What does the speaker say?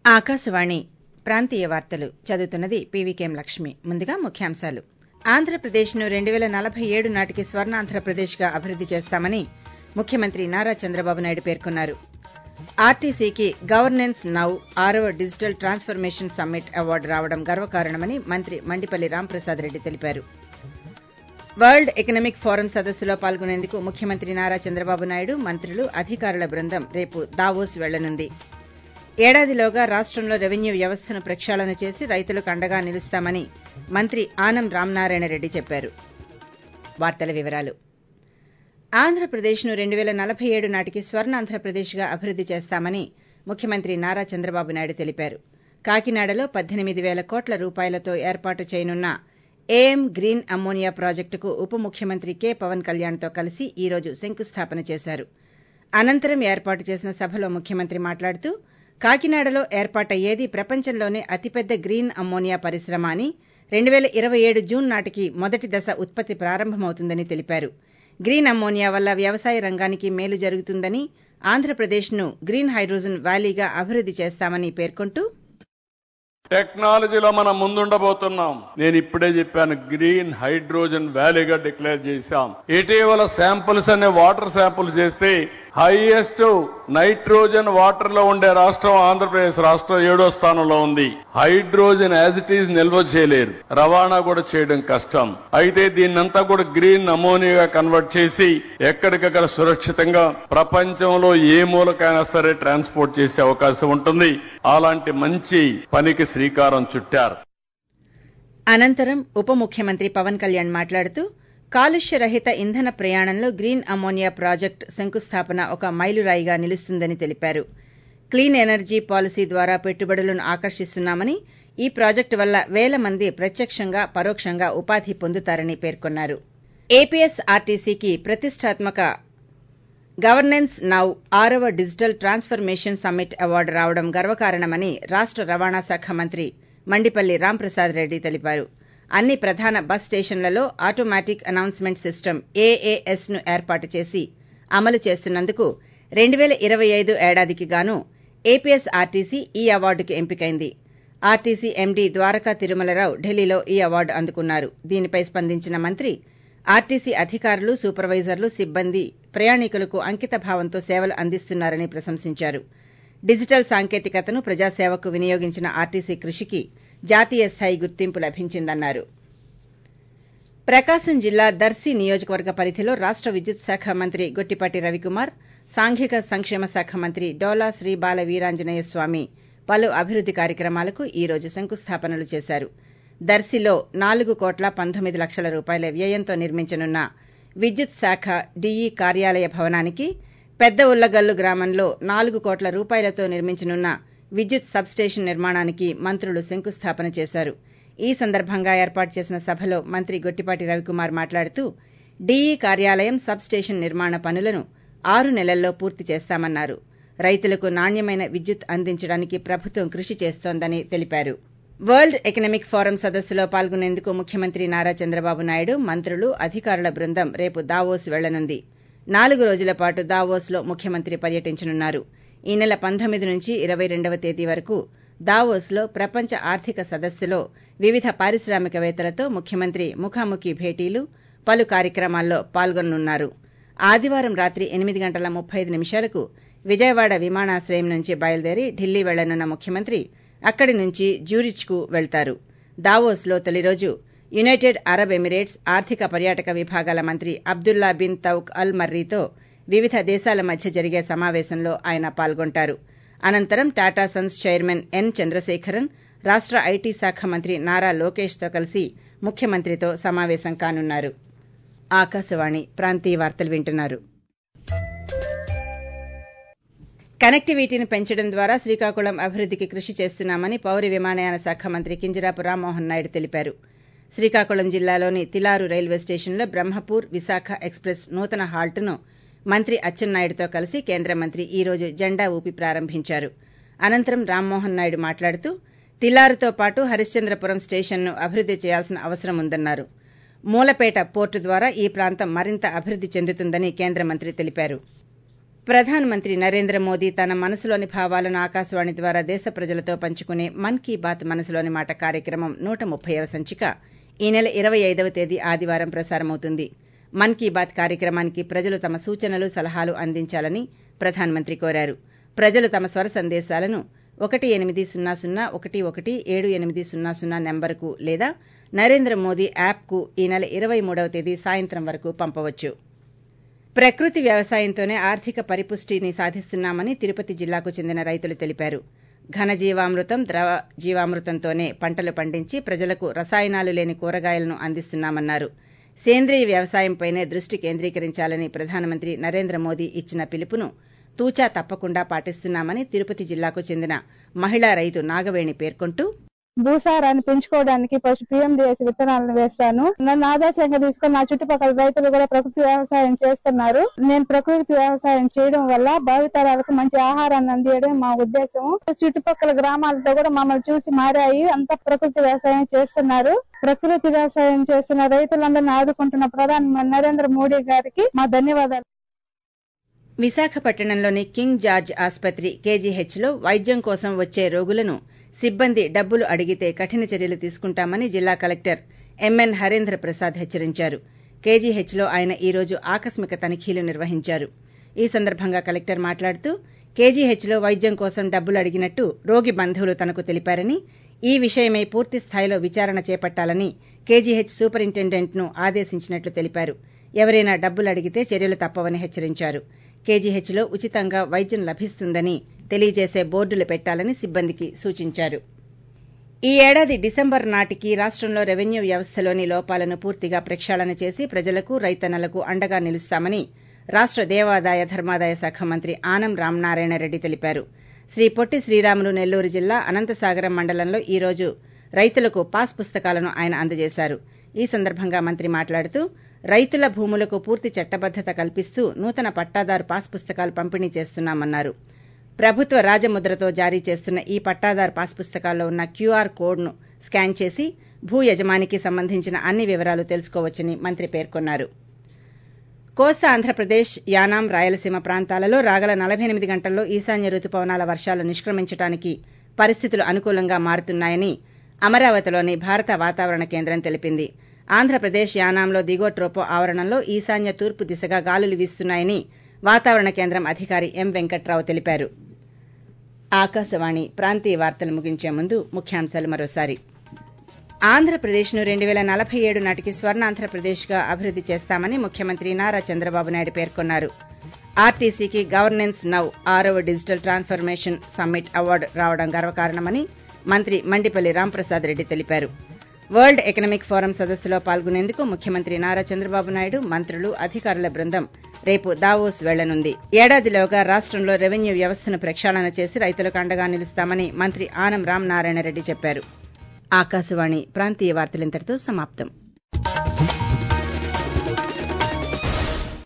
ఆకాశవాణి ప్రాంతీయ వార్తలు చదువుతున్నది పీవీకేం లక్ష్మి ముందుగా ముఖ్యాంశాలు ఆంధ్రప్రదేశ్ను రెండు పేల నలభై ఏడు నాటికి స్వర్ణాంధ్రప్రదేశ్గా అభివృద్ది చేస్తామని ముఖ్యమంత్రి నారా చంద్రబాబు నాయుడు పేర్కొన్నారు ఆర్టీసీకి గవర్నెన్స్ నౌ ఆరవ డిజిటల్ ట్రాన్స్ఫర్మేషన్ సమ్మిట్ అవార్డు రావడం గర్వకారణమని మంత్రి మండిపల్లి రాంప్రసాద్ రెడ్డి తెలిపారు వరల్డ్ ఎకనామిక్ ఫోరం సదస్సులో పాల్గొనేందుకు ముఖ్యమంత్రి నారా చంద్రబాబు నాయుడు మంత్రులు అధికారుల బృందం రేపు దావోస్ వెళ్లనుంది ఏడాదిలోగా రాష్టంలో రెవెన్యూ వ్యవస్థను ప్రక్షాళన చేసి రైతులకు అండగా నిలుస్తామని మంత్రి ఆనం రామనారాయణ రెడ్డి చెప్పారు వార్తల వివరాలు ఆంధ్రప్రదేశ్ను రెండు పేల నలభై ఏడు నాటికి స్వర్ణాంధ్రప్రదేశ్గా అభివృద్ది చేస్తామని ముఖ్యమంత్రి నారా చంద్రబాబు నాయుడు తెలిపారు కాకినాడలో పద్దెనిమిది పేల కోట్ల రూపాయలతో ఏర్పాటు చేయనున్న ఏఎం గ్రీన్ అమ్మోనియా ప్రాజెక్టుకు ఉప ముఖ్యమంత్రి కె పవన్ కళ్యాణ్తో కలిసి ఈ రోజు శంకుస్థాపన చేశారు అనంతరం ఏర్పాటు చేసిన సభలో ముఖ్యమంత్రి మాట్లాడుతూ కాకినాడలో ఏర్పాటయ్యేది ప్రపంచంలోనే అతిపెద్ద గ్రీన్ అమ్మోనియా పరిశ్రమ అని రెండు పేల ఇరవై ఏడు జూన్ నాటికి మొదటి దశ ఉత్పత్తి ప్రారంభమవుతుందని తెలిపారు గ్రీన్ అమ్మోనియా వల్ల వ్యవసాయ రంగానికి మేలు జరుగుతుందని ఆంధ్రప్రదేశ్ను గ్రీన్ హైడ్రోజన్ వ్యాలీగా అభివృద్ది చేస్తామని పేర్కొంటూ టెక్నాలజీలో మనం ముందుండబోతున్నాం నేను ఇప్పుడే చెప్పాను గ్రీన్ హైడ్రోజన్ వ్యాలీగా డిక్లేర్ చేశాం ఇటీవల శాంపుల్స్ అనే వాటర్ శాంపుల్ చేస్తే హైయెస్ట్ నైట్రోజన్ వాటర్ లో ఉండే రాష్ట్రం ఆంధ్రప్రదేశ్ రాష్ట్రం ఏడో స్థానంలో ఉంది హైడ్రోజన్ యాజ్ ఇట్ ఈజ్ నిల్వ చేయలేరు రవాణా కూడా చేయడం కష్టం అయితే దీన్నంతా కూడా గ్రీన్ అమోనియాగా కన్వర్ట్ చేసి ఎక్కడికక్కడ సురక్షితంగా ప్రపంచంలో ఏ మూలకైనా సరే ట్రాన్స్పోర్ట్ చేసే అవకాశం ఉంటుంది అలాంటి మంచి పనికి శ్రీకారం చుట్టారు అనంతరం ఉప ముఖ్యమంత్రి పవన్ కళ్యాణ్ మాట్లాడుతూ కాలుష్య రహిత ఇంధన ప్రయాణంలో గ్రీన్ అమ్మోనియా ప్రాజెక్టు శంకుస్థాపన ఒక మైలురాయిగా నిలుస్తుందని తెలిపారు క్లీన్ ఎనర్జీ పాలసీ ద్వారా పెట్టుబడులను ఆకర్షిస్తున్నామని ఈ ప్రాజెక్టు వల్ల పేల మంది ప్రత్యక్షంగా పరోక్షంగా ఉపాధి పొందుతారని పేర్కొన్నారు ఏపీఎస్ ఆర్టీసీకి ప్రతిష్టాత్మక గవర్నెన్స్ నౌ ఆరవ డిజిటల్ ట్రాన్స్ఫర్మేషన్ సమ్మిట్ అవార్డు రావడం గర్వకారణమని రాష్ట రవాణా శాఖ మంత్రి మండిపల్లి రాంప్రసాద్ రెడ్డి తెలిపారు అన్ని ప్రధాన బస్ స్టేషన్లలో ఆటోమేటిక్ అనౌన్స్మెంట్ సిస్టమ్ ఏఏఎస్ ను ఏర్పాటు చేసి అమలు చేస్తున్నందుకు రెండు పేల ఇరవై ఐదు ఏడాదికి గాను ఏపీఎస్ ఆర్టీసీ ఈ అవార్డుకు ఎంపికైంది ఆర్టీసీ ఎండీ ద్వారకా తిరుమలరావు ఢిల్లీలో ఈ అవార్డు అందుకున్నారు దీనిపై స్పందించిన మంత్రి ఆర్టీసీ అధికారులు సూపర్వైజర్లు సిబ్బంది ప్రయాణికులకు అంకిత భావంతో సేవలు అందిస్తున్నారని ప్రశంసించారు డిజిటల్ సాంకేతికతను ప్రజాసేవకు వినియోగించిన ఆర్టీసీ కృషికి జాతీయ స్థాయి గుర్తింపు లభించిందన్నారు ప్రకాశం జిల్లా దర్శి నియోజకవర్గ పరిధిలో రాష్ట విద్యుత్ శాఖ మంత్రి గొట్టిపాటి రవికుమార్ సాంఘిక సంక్షేమ శాఖ మంత్రి డోలా శ్రీ బాల వీరాంజనేయ స్వామి పలు అభివృద్ది కార్యక్రమాలకు ఈ రోజు శంకుస్థాపనలు చేశారు దర్శిలో నాలుగు కోట్ల పంతొమ్మిది లక్షల రూపాయల వ్యయంతో నిర్మించనున్న విద్యుత్ శాఖ డీఈ కార్యాలయ భవనానికి పెద్ద ఉల్లగల్లు గ్రామంలో నాలుగు కోట్ల రూపాయలతో నిర్మించనున్న విద్యుత్ సబ్స్టేషన్ నిర్మాణానికి మంత్రులు శంకుస్థాపన చేశారు ఈ సందర్భంగా ఏర్పాటు చేసిన సభలో మంత్రి గొట్టిపాటి రవికుమార్ మాట్లాడుతూ డీఈ కార్యాలయం సబ్స్టేషన్ నిర్మాణ పనులను ఆరు నెలల్లో పూర్తి చేస్తామన్నారు రైతులకు నాణ్యమైన విద్యుత్ అందించడానికి ప్రభుత్వం కృషి చేస్తోందని తెలిపారు వరల్డ్ ఎకనామిక్ ఫోరం సదస్సులో పాల్గొనేందుకు ముఖ్యమంత్రి నారా చంద్రబాబు నాయుడు మంత్రులు అధికారుల బృందం రేపు దావోస్ వెళ్లనుంది నాలుగు రోజుల పాటు దావోస్ లో ముఖ్యమంత్రి పర్యటించనున్నారు ఈ నెల పంతొమ్మిది నుంచి ఇరవై రెండవ తేదీ వరకు దావోస్ లో ప్రపంచ ఆర్థిక సదస్సులో వివిధ పారిశ్రామికవేత్తలతో ముఖ్యమంత్రి ముఖాముఖి భేటీలు పలు కార్యక్రమాల్లో పాల్గొననున్నారు ఆదివారం రాత్రి ఎనిమిది గంటల ముప్పై ఐదు నిమిషాలకు విజయవాడ విమానాశ్రయం నుంచి బయలుదేరి ఢిల్లీ వెళ్లనున్న ముఖ్యమంత్రి అక్కడి నుంచి జ్యూరిచ్ కు వెళ్తారు దావోస్ లో తొలి రోజు యునైటెడ్ అరబ్ ఎమిరేట్స్ ఆర్థిక పర్యాటక విభాగాల మంత్రి అబ్దుల్లా బిన్ తౌక్ అల్ మర్రీతో వివిధ దేశాల మధ్య జరిగే సమావేశంలో ఆయన పాల్గొంటారు అనంతరం Tata Sons chairman N Chandrasekaran రాష్ట ఐటీ శాఖ మంత్రి నారా లోకేష్ తో కలిసి ముఖ్యమంత్రితో సమావేశం కానున్నారు ఆకాశవాణి ప్రాంతీయ వార్తలు వింటున్నారు కనెక్టివిటీని పెంచడం ద్వారా శ్రీకాకుళం అభివృద్దికి కృషి చేస్తున్నామని పౌర విమానయాన శాఖ మంత్రి కింజరాపు రామ్మోహన్ నాయుడు తెలిపారు శ్రీకాకుళం జిల్లాలోని తిలారు రైల్వే స్టేషన్లో బ్రహ్మపూర్ విశాఖ ఎక్స్ప్రెస్ నూతన హాల్ట్ను మంత్రి అచ్చెన్నాయుడుతో కలిసి కేంద్ర మంత్రి ఈ రోజు జెండా ఊపి ప్రారంభించారు అనంతరం రామ్మోహన్ నాయుడు మాట్లాడుతూ తిల్లారుతో పాటు హరిశ్చంద్రపురం స్టేషన్ను అభివృద్ది చేయాల్సిన అవసరం ఉందన్నారు మూలపేట పోర్టు ద్వారా ఈ ప్రాంతం మరింత అభివృద్ది చెందుతుందని కేంద్ర మంత్రి తెలిపారు ప్రధానమంత్రి నరేంద్ర మోదీ తన మనసులోని భావాలను ఆకాశవాణి ద్వారా దేశ ప్రజలతో పంచుకునే మన్ కీ బాత్ మనసులోని మాట కార్యక్రమం నూట ముప్పైవ సంచిక ఈ నెల ఇరవై ఐదవ తేదీ ఆదివారం ప్రసారమవుతుంది మన్ కీ బాత్ కార్యక్రమానికి ప్రజలు తమ సూచనలు సలహాలు అందించాలని ప్రధానమంత్రి కోరారు ప్రజలు తమ స్వర సందేశాలను ఒకటి ఎనిమిది సున్నా సున్నా ఒకటి ఒకటి ఏడు ఎనిమిది సున్నా సున్నా నెంబర్కు లేదా నరేంద్ర మోదీ యాప్కు ఈ నెల ఇరవై మూడవ తేదీ సాయంత్రం వరకు పంపవచ్చు ప్రకృతి వ్యవసాయంతోనే ఆర్థిక పరిపుష్టిని సాధిస్తున్నామని తిరుపతి జిల్లాకు చెందిన రైతులు తెలిపారు ఘన జీవామృతం ద్రవ జీవామృతంతోనే పంటలు పండించి ప్రజలకు రసాయనాలు లేని కూరగాయలను అందిస్తున్నామన్నారు సేంద్రీయ వ్యవసాయంపైనే దృష్టి కేంద్రీకరించాలని ప్రధానమంత్రి నరేంద్ర మోదీ ఇచ్చిన పిలుపును తూచా తప్పకుండా పాటిస్తున్నామని తిరుపతి జిల్లాకు చెందిన మహిళా రైతు నాగవేణి పేర్కొంటూ భూసారాన్ని పెంచుకోవడానికి ఫస్ట్ పిఎండిఎస్ విత్తనాలను వేస్తాను నన్ను ఆదర్శంగా తీసుకొని నా చుట్టుపక్కల రైతులు కూడా ప్రకృతి వ్యవసాయం చేస్తున్నారు నేను ప్రకృతి వ్యవసాయం చేయడం వల్ల భావితరాలకు మంచి ఆహారాన్ని అందియడం మా ఉద్దేశం చుట్టుపక్కల గ్రామాలతో కూడా మమ్మల్ని చూసి మారాయి అంతా ప్రకృతి వ్యవసాయం చేస్తున్నారు ప్రకృతి వ్యవసాయం చేస్తున్న రైతులందరినీ ఆదుకుంటున్న ప్రధాని నరేంద్ర మోడీ గారికి మా ధన్యవాదాలు విశాఖపట్నంలోని కింగ్ జార్జ్ ఆసుపత్రి కేజీహెచ్లో వైద్యం కోసం వచ్చే రోగులను సిబ్బంది డబ్బులు అడిగితే కఠిన చర్యలు తీసుకుంటామని జిల్లా కలెక్టర్ ఎంఎన్ హరేంద్ర ప్రసాద్ హెచ్చరించారు కేజీహెచ్లో ఆయన ఈ రోజు ఆకస్మిక తనిఖీలు నిర్వహించారు ఈ సందర్భంగా కలెక్టర్ మాట్లాడుతూ కేజీహెచ్లో వైద్యం కోసం డబ్బులు అడిగినట్టు రోగి బంధువులు తనకు తెలిపారని ఈ విషయమై పూర్తి స్థాయిలో విచారణ చేపట్టాలని కేజీహెచ్ సూపరింటెండెంట్ను ఆదేశించినట్లు తెలిపారు ఎవరైనా డబ్బులు అడిగితే చర్యలు తప్పవని హెచ్చరించారు కేజీహెచ్లో ఉచితంగా వైద్యం లభిస్తుందని తెలియజేసే బోర్డులు పెట్టాలని సిబ్బందికి సూచించారు ఈ ఏడాది డిసెంబర్ నాటికి రాష్టంలో రెవెన్యూ వ్యవస్థలోని లోపాలను పూర్తిగా ప్రక్షాళన చేసి ప్రజలకు రైతన్నలకు అండగా నిలుస్తామని రాష్ట దేవాదాయ ధర్మాదాయ శాఖ మంత్రి ఆనం రామనారాయణ రెడ్డి తెలిపారు శ్రీ పొట్టి శ్రీరాములు నెల్లూరు జిల్లా అనంతసాగరం మండలంలో ఈ రోజు రైతులకు పాస్ పుస్తకాలను ఆయన అందజేశారు ఈ సందర్భంగా మంత్రి మాట్లాడుతూ రైతుల భూములకు పూర్తి చట్టబద్దత కల్పిస్తూ నూతన పట్టాదారు పాస్ పుస్తకాలు పంపిణీ చేస్తున్నామన్నారు ప్రభుత్వ రాజముద్రతో జారీ చేస్తున్న ఈ పట్టాదారు పాస్ పుస్తకాల్లో ఉన్న క్యూఆర్ కోడ్ను స్కాన్ చేసి భూ యజమానికి సంబంధించిన అన్ని వివరాలు తెలుసుకోవచ్చని మంత్రి పేర్కొన్నారు కోస్తా ఆంధ్రప్రదేశ్ యానాం రాయలసీమ ప్రాంతాలలో రాగల నలభై ఎనిమిది గంటల్లో ఈశాన్య రుతుపవనాల వర్షాలు నిష్క్రమించడానికి పరిస్థితులు అనుకూలంగా మారుతున్నాయని అమరావతిలోని భారత వాతావరణ కేంద్రం తెలిపింది ఆంధ్రప్రదేశ్ యానాంలో దిగువ ట్రోపో ఆవరణంలో ఈశాన్య తూర్పు దిశగా గాలులు వీస్తున్నాయని వాతావరణ కేంద్రం అధికారి ఎం వెంకట్రావు తెలిపారు ఆకాశవాణి ప్రాంతీయ వార్తలు ముగించే ముందు ముఖ్యాంశాలు మరోసారి ఆంధ్రప్రదేశ్ను రెండు వేల నలభై ఏడు నాటికి స్వర్ణాంధ్రప్రదేశ్గా అభివృద్ది చేస్తామని ముఖ్యమంత్రి నారా చంద్రబాబు నాయుడు పేర్కొన్నారు ఆర్టీసీకి గవర్నెన్స్ నౌ ఆరవ డిజిటల్ ట్రాన్స్ఫర్మేషన్ సమ్మిట్ అవార్డు రావడం గర్వకారణమని మంత్రి మండిపల్లి రాంప్రసాద్ రెడ్డి తెలిపారు వరల్డ్ ఎకనామిక్ ఫోరం సదస్సులో పాల్గొనేందుకు ముఖ్యమంత్రి నారా చంద్రబాబు నాయుడు మంత్రులు అధికారుల బృందం రేపు దావోస్ వెళ్లనుంది ఏడాదిలోగా రాష్టంలో రెవెన్యూ వ్యవస్థను ప్రక్షాళన చేసి రైతులకు అండగా నిలుస్తామని మంత్రి ఆనం రామనారాయణ రెడ్డి చెప్పారు ఆకాశవాణి ప్రాంతీయ వార్తలింతటితో సమాప్తం